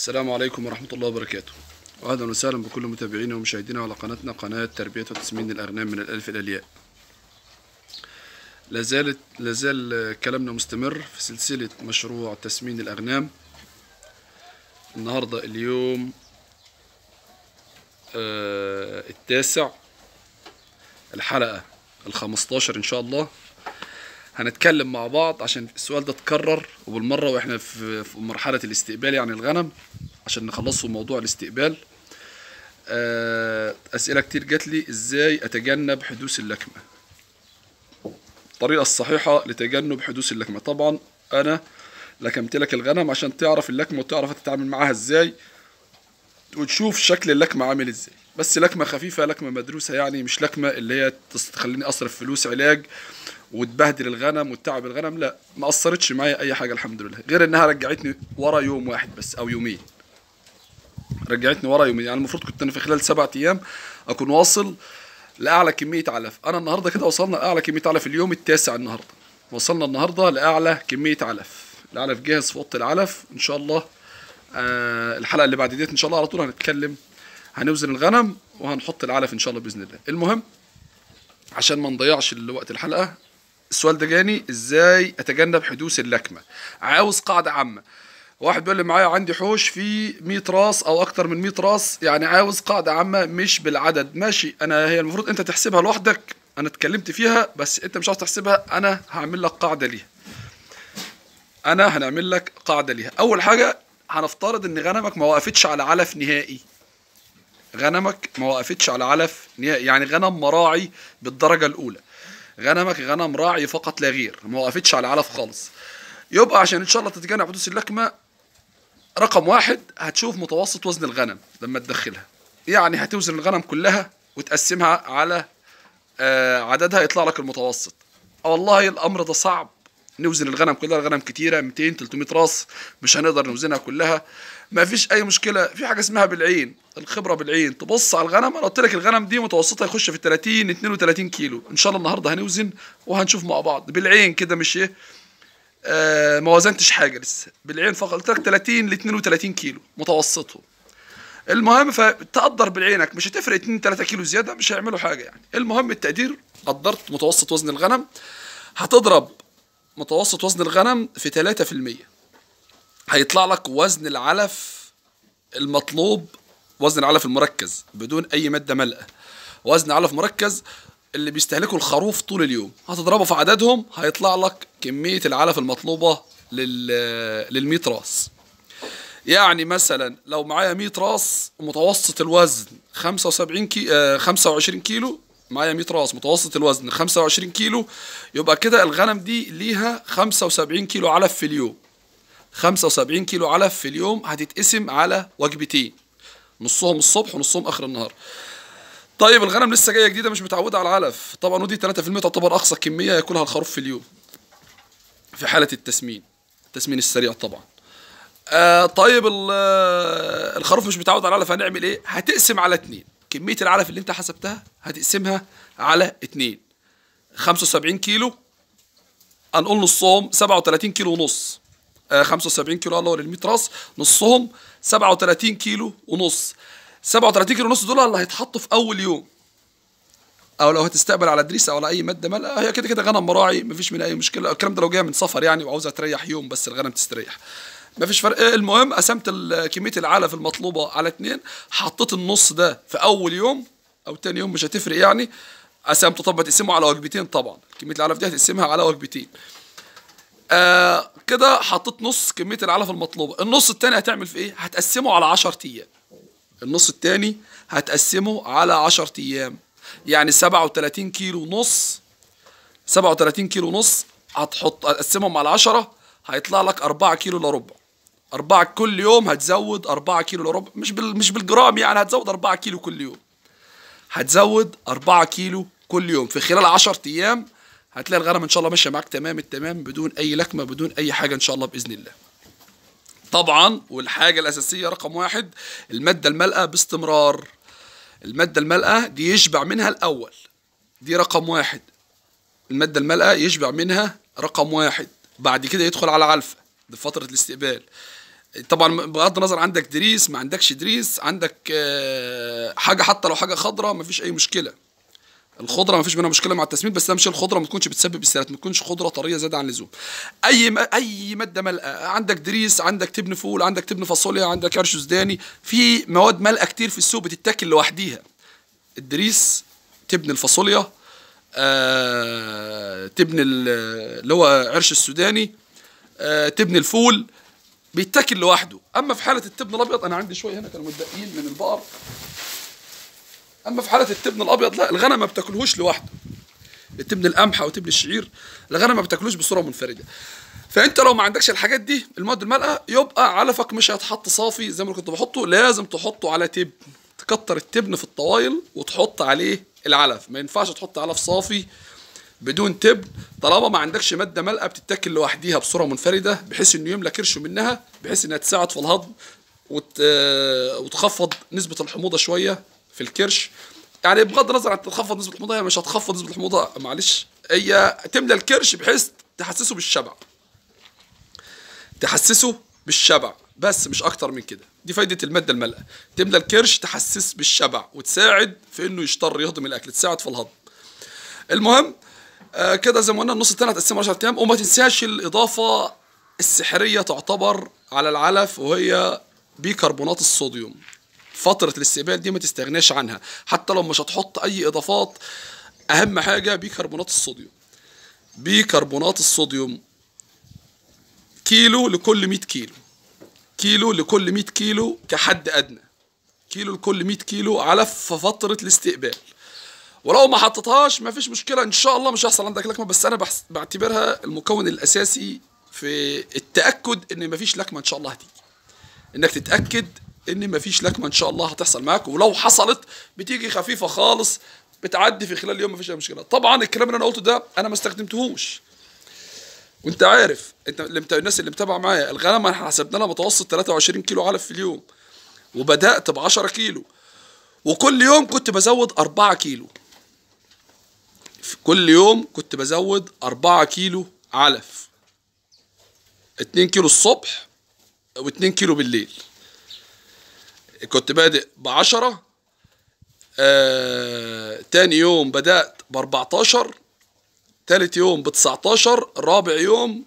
السلام عليكم ورحمة الله وبركاته وأهلا وسهلا بكل متابعينا ومشاهدينا على قناتنا قناة تربية وتسمين الأغنام من الألف إلى الياء لازالت لازال كلامنا مستمر في سلسلة مشروع تسمين الأغنام النهاردة اليوم آه التاسع الحلقة الخمستاشر إن شاء الله هنتكلم مع بعض عشان السؤال ده اتكرر وبالمرة واحنا في في مرحلة الاستقبال يعني الغنم عشان نخلصوا موضوع الاستقبال آه، أسئلة كتير جات لي ازاي اتجنب حدوث اللكمة الطريقة الصحيحة لتجنب حدوث اللكمة طبعا انا لكمت لك الغنم عشان تعرف اللكمة وتعرف تتعامل معاها ازاي وتشوف شكل اللكمة عامل ازاي بس لكمة خفيفة لكمة مدروسة يعني مش لكمة اللي هي تس- تخليني اصرف فلوس علاج وتبهدل الغنم وتتعب الغنم لا ما اثرتش معايا اي حاجه الحمد لله غير انها رجعتني ورا يوم واحد بس او يومين رجعتني ورا يومين يعني المفروض كنت انا في خلال سبعة ايام اكون واصل لاعلى كميه علف انا النهارده كده وصلنا لاعلى كميه علف اليوم التاسع النهارده وصلنا النهارده لاعلى كميه علف العلف جاهز في اوضه العلف ان شاء الله آه الحلقه اللي بعد ديت ان شاء الله على طول هنتكلم هنوزن الغنم وهنحط العلف ان شاء الله باذن الله المهم عشان ما نضيعش وقت الحلقه السؤال ده جاني ازاي اتجنب حدوث اللكمه عاوز قاعده عامه واحد بيقول لي معايا عندي حوش في 100 راس او اكتر من 100 راس يعني عاوز قاعده عامه مش بالعدد ماشي انا هي المفروض انت تحسبها لوحدك انا اتكلمت فيها بس انت مش عاوز تحسبها انا هعمل لك قاعده ليها انا هنعمل لك قاعده ليها اول حاجه هنفترض ان غنمك ما وقفتش على علف نهائي غنمك ما وقفتش على علف نهائي يعني غنم مراعي بالدرجه الاولى غنمك غنم راعي فقط لا غير ما وقفتش على علف خالص يبقى عشان ان شاء الله تتجنب حدوث اللكمه رقم واحد هتشوف متوسط وزن الغنم لما تدخلها يعني هتوزن الغنم كلها وتقسمها على آه، عددها يطلع لك المتوسط والله الامر ده صعب نوزن الغنم كلها الغنم كتيره 200 300 راس مش هنقدر نوزنها كلها ما فيش اي مشكله في حاجه اسمها بالعين الخبره بالعين تبص على الغنم انا قلت لك الغنم دي متوسطها يخش في 30 32 كيلو ان شاء الله النهارده هنوزن وهنشوف مع بعض بالعين كده مش ايه آه ما وزنتش حاجه لسه بالعين فقط قلت لك 30 ل 32 كيلو متوسطهم المهم فتقدر بعينك مش هتفرق 2 3 كيلو زياده مش هيعملوا حاجه يعني المهم التقدير قدرت متوسط وزن الغنم هتضرب متوسط وزن الغنم في 3% هيطلع لك وزن العلف المطلوب وزن العلف المركز بدون اي ماده ملأة وزن علف مركز اللي بيستهلكه الخروف طول اليوم هتضربه في عددهم هيطلع لك كميه العلف المطلوبه لل لل راس يعني مثلا لو معايا 100 راس متوسط الوزن 75 كي... آه 25 كيلو معايا 100 راس متوسط الوزن 25 كيلو يبقى كده الغنم دي ليها 75 كيلو علف في اليوم 75 كيلو علف في اليوم هتتقسم على وجبتين نصهم الصبح ونصهم اخر النهار طيب الغنم لسه جايه جديده مش متعوده على العلف طبعا ودي 3% تعتبر اقصى كميه ياكلها الخروف في اليوم في حاله التسمين التسمين السريع طبعا آه طيب ال- آه، الخروف مش متعود على العلف هنعمل ايه هتقسم على اتنين كميه العلف اللي انت حسبتها هتقسمها على اتنين 75 كيلو هنقول نصهم 37 كيلو ونص آه 75 كيلو الله لل 100 راس نصهم 37 كيلو ونص 37 كيلو ونص دول اللي هيتحطوا في اول يوم او لو هتستقبل على دريس او على اي ماده مالها هي كده كده غنم مراعي مفيش منها اي مشكله الكلام ده لو جايه من سفر يعني وعاوزه تريح يوم بس الغنم تستريح مفيش فرق إيه المهم قسمت ال- كميه العلف المطلوبه على اتنين حطيت النص ده في اول يوم او تاني يوم مش هتفرق يعني قسمته طب تقسمه على وجبتين طبعا كميه العلف دي هتقسمها على وجبتين آه كده حطيت نص كميه العلف المطلوبه النص التاني هتعمل في ايه هتقسمه على 10 ايام النص التاني هتقسمه على 10 ايام يعني 37 كيلو ونص 37 كيلو ونص هتحط هتقسمهم على 10 هيطلع لك 4 كيلو الا ربع 4 كل يوم هتزود 4 كيلو الا ربع مش بال مش بالجرام يعني هتزود 4 كيلو كل يوم هتزود 4 كيلو كل يوم في خلال 10 ايام هتلاقي الغنم ان شاء الله ماشيه معاك تمام التمام بدون اي لكمه بدون اي حاجه ان شاء الله باذن الله طبعا والحاجه الاساسيه رقم واحد الماده الملأة باستمرار الماده الملأة دي يشبع منها الاول دي رقم واحد الماده الملأة يشبع منها رقم واحد بعد كده يدخل على علفه دي فتره الاستقبال طبعا بغض النظر عندك دريس ما عندكش دريس عندك آه، حاجه حتى لو حاجه خضراء ما فيش اي مشكله الخضره ما فيش منها مشكله مع التسميد بس اهم شيء الخضره ما تكونش بتسبب استهلاك ما تكونش خضره طريه زياده عن اللزوم اي م... اي ماده مالقه عندك دريس عندك تبن فول عندك تبن فاصوليا عندك قرش سوداني في مواد مالقه كتير في السوق بتتاكل لوحديها الدريس تبن الفاصوليا آه... تبن ال- اللي هو عرش السوداني آه... تبن الفول بيتاكل لوحده اما في حاله التبن الابيض انا عندي شويه هنا كانوا متبقيين من البقر اما في حاله التبن الابيض لا الغنم ما بتاكلهوش لوحده التبن القمح او تبن الشعير الغنم ما بتاكلوش بصوره منفرده فانت لو ما عندكش الحاجات دي المواد المالقه يبقى علفك مش هيتحط صافي زي ما كنت بحطه لازم تحطه على تبن تكتر التبن في الطوايل وتحط عليه العلف ما ينفعش تحط علف صافي بدون تبن طالما ما عندكش ماده مالقه بتتاكل لوحديها بصوره منفرده بحيث انه يملى كرشه منها بحيث انها تساعد في الهضم وت... وتخفض نسبه الحموضه شويه في الكرش يعني بغض النظر عن تخفض نسبه الحموضه هي مش هتخفض نسبه الحموضه معلش هي تملى الكرش بحيث تحسسه بالشبع تحسسه بالشبع بس مش اكتر من كده دي فايده الماده المالقه تملى الكرش تحسس بالشبع وتساعد في انه يشطر يهضم الاكل تساعد في الهضم المهم آه كده زي ما قلنا النص التاني هتقسمه 10 ايام وما تنساش الاضافه السحريه تعتبر على العلف وهي بيكربونات الصوديوم فتره الاستقبال دي ما تستغناش عنها حتى لو مش هتحط اي اضافات اهم حاجه بيكربونات الصوديوم بيكربونات الصوديوم كيلو لكل 100 كيلو كيلو لكل 100 كيلو كحد ادنى كيلو لكل 100 كيلو علف في فتره الاستقبال ولو ما حطيتهاش ما فيش مشكله ان شاء الله مش هيحصل عندك لكمه بس انا بحس بعتبرها المكون الاساسي في التاكد ان ما فيش لكمه ان شاء الله هتيجي انك تتاكد ان ما فيش لكمه ان شاء الله هتحصل معاك ولو حصلت بتيجي خفيفه خالص بتعدي في خلال اليوم ما فيش اي مشكله طبعا الكلام اللي انا قلته ده انا ما استخدمتهوش وانت عارف انت اللي مت... الناس اللي متابعه معايا الغنم احنا حسبنا لها متوسط 23 كيلو علف في اليوم وبدات ب 10 كيلو وكل يوم كنت بزود 4 كيلو في كل يوم كنت بزود 4 كيلو علف 2 كيلو الصبح و2 كيلو بالليل كنت بادئ ب 10 آه... تاني يوم بدأت ب 14 تالت يوم ب 19 رابع يوم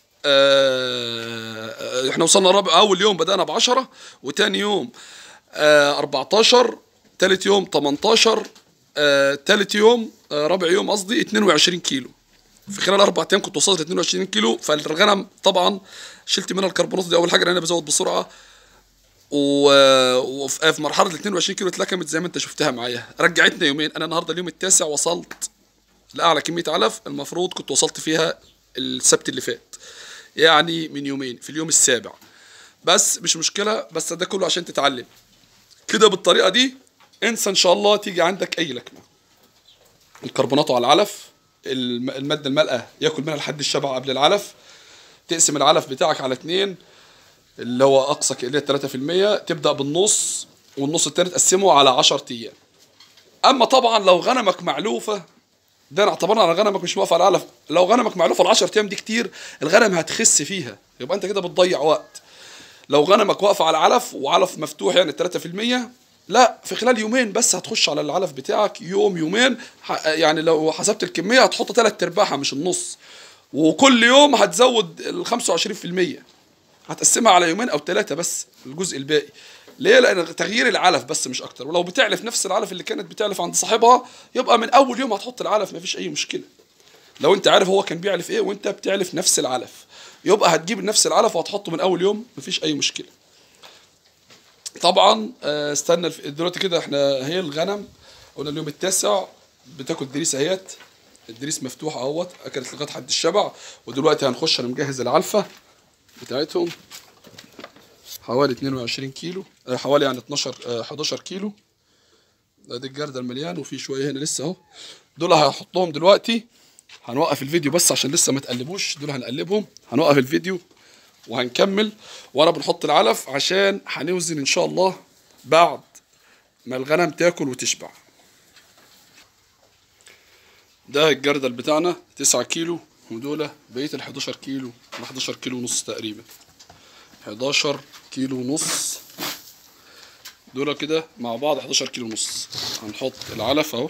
آه... احنا وصلنا رابع اول يوم بدأنا ب 10 وتاني يوم آه... 14 تالت يوم 18 آه... تالت يوم آه... رابع يوم قصدي 22 كيلو في خلال اربع ايام كنت وصلت ل 22 كيلو فالغنم طبعا شلت منها الكربونات دي اول حاجه لان انا بزود بسرعه و... وفي في مرحله ال 22 كيلو اتلكمت زي ما انت شفتها معايا رجعتنا يومين انا النهارده اليوم التاسع وصلت لاعلى كميه علف المفروض كنت وصلت فيها السبت اللي فات يعني من يومين في اليوم السابع بس مش مشكله بس ده كله عشان تتعلم كده بالطريقه دي انسى ان شاء الله تيجي عندك اي لكمه الكربونات على العلف الم- الماده المالقه ياكل منها لحد الشبع قبل العلف تقسم العلف بتاعك على اتنين اللي هو اقصى ك- اللي هي 3% تبدا بالنص والنص التاني تقسمه على 10 ايام اما طبعا لو غنمك معلوفه ده انا اعتبرنا على غنمك مش واقف على العلف لو غنمك معلوفه ال 10 ايام دي كتير الغنم هتخس فيها يبقى انت كده بتضيع وقت لو غنمك واقفه على علف وعلف مفتوح يعني 3% لا في خلال يومين بس هتخش على العلف بتاعك يوم يومين ح- يعني لو حسبت الكميه هتحط تلات ارباعها مش النص وكل يوم هتزود ال 25% هتقسمها على يومين او ثلاثه بس الجزء الباقي ليه لان تغيير العلف بس مش اكتر ولو بتعلف نفس العلف اللي كانت بتعلف عند صاحبها يبقى من اول يوم هتحط العلف مفيش اي مشكله لو انت عارف هو كان بيعلف ايه وانت بتعلف نفس العلف يبقى هتجيب نفس العلف وهتحطه من اول يوم مفيش اي مشكله طبعا آه، استنى الف- دلوقتي كده احنا هي الغنم قلنا اليوم التاسع بتاكل دريس اهيت الدريس مفتوح اهوت اكلت لغايه حد الشبع ودلوقتي هنخش انا مجهز العلفه بتاعتهم حوالي 22 كيلو آه، حوالي يعني 12 آه، 11 كيلو ادي الجردل المليان وفي شويه هنا لسه اهو دول هحطهم دلوقتي هنوقف الفيديو بس عشان لسه ما تقلبوش دول هنقلبهم هنوقف الفيديو وهنكمل وانا بنحط العلف عشان هنوزن ان شاء الله بعد ما الغنم تاكل وتشبع ده الجردل بتاعنا 9 كيلو ودول بقيه ال 11 كيلو ال 11 كيلو ونص تقريبا 11 كيلو ونص دول كده مع بعض 11 كيلو ونص هنحط العلف اهو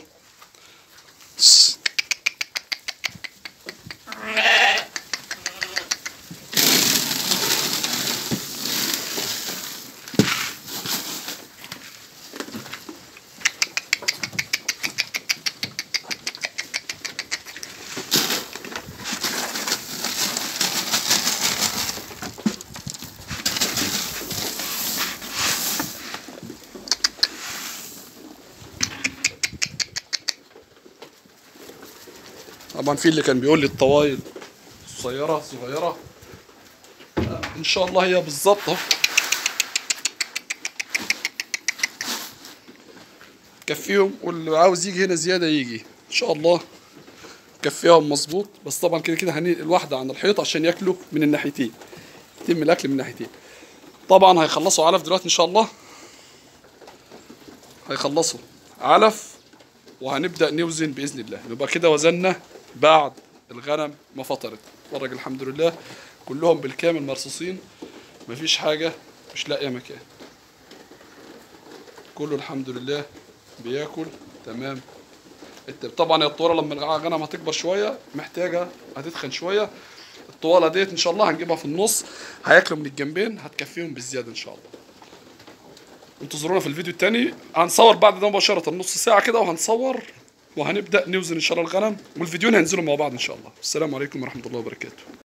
طبعا في اللي كان بيقول لي الطوايل صغيرة صغيرة ان شاء الله هي بالظبط اهو كفيهم واللي عاوز يجي هنا زيادة يجي ان شاء الله كفيهم مظبوط بس طبعا كده كده هننقل واحدة عن الحيط عشان ياكلوا من الناحيتين يتم الاكل من الناحيتين طبعا هيخلصوا علف دلوقتي ان شاء الله هيخلصوا علف وهنبدأ نوزن بإذن الله يبقى كده وزننا بعد الغنم ما فطرت فرج الحمد لله كلهم بالكامل مرصوصين مفيش حاجة مش لاقية مكان كله الحمد لله بياكل تمام الت- طبعا يا الطوالة لما الغنم هتكبر شوية محتاجة هتتخن شوية الطوالة ديت ان شاء الله هنجيبها في النص هياكلوا من الجنبين هتكفيهم بالزيادة ان شاء الله انتظرونا في الفيديو التاني هنصور بعد ده مباشرة نص ساعة كده وهنصور وهنبدأ نوزن إن شاء الله الغنم والفيديوهين هينزلوا مع بعض إن شاء الله السلام عليكم ورحمة الله وبركاته